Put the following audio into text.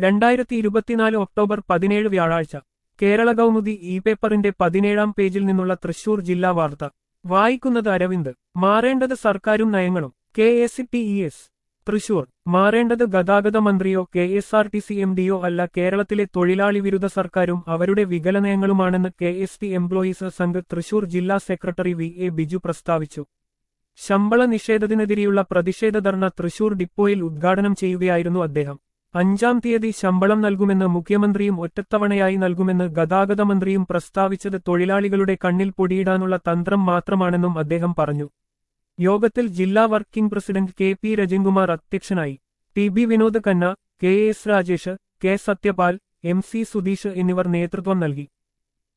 രണ്ടായിരത്തി ഇരുപത്തിനാല് ഒക്ടോബർ പതിനേഴ് വ്യാഴാഴ്ച കേരള കൗമുദി ഇ പേപ്പറിന്റെ പതിനേഴാം പേജിൽ നിന്നുള്ള തൃശൂർ ജില്ലാ വാർത്ത വായിക്കുന്നത് അരവിന്ദ് മാറേണ്ടത് സർക്കാരും നയങ്ങളും K S T E S Thrissur മാറേണ്ടത് ഗതാഗത മന്ത്രിയോ K S R T C M ഡിയോ അല്ല കേരളത്തിലെ തൊഴിലാളി വിരുദ്ധ സർക്കാരും അവരുടെ വികലനയങ്ങളുമാണെന്ന് K S T employees Sangh Thrissur ജില്ലാ സെക്രട്ടറി വി എ ബിജു പ്രസ്താവിച്ചു ശമ്പള നിഷേധത്തിനെതിരെയുള്ള പ്രതിഷേധ ധർണ തൃശൂർ ഡിപ്പോയിൽ ഉദ്ഘാടനം ചെയ്യുകയായിരുന്നു അദ്ദേഹം അഞ്ചാം തീയതി ശമ്പളം നൽകുമെന്ന് മുഖ്യമന്ത്രിയും ഒറ്റത്തവണയായി നൽകുമെന്ന് ഗതാഗത മന്ത്രിയും പ്രസ്താവിച്ചത് തൊഴിലാളികളുടെ കണ്ണിൽ പൊടിയിടാനുള്ള തന്ത്രം മാത്രമാണെന്നും അദ്ദേഹം പറഞ്ഞു യോഗത്തിൽ ജില്ലാ working president K P Rajankumar അധ്യക്ഷനായി T B Vinod Khanna K S Rajesh K Satyapal M C Sudheesh എന്നിവർ നേതൃത്വം നൽകി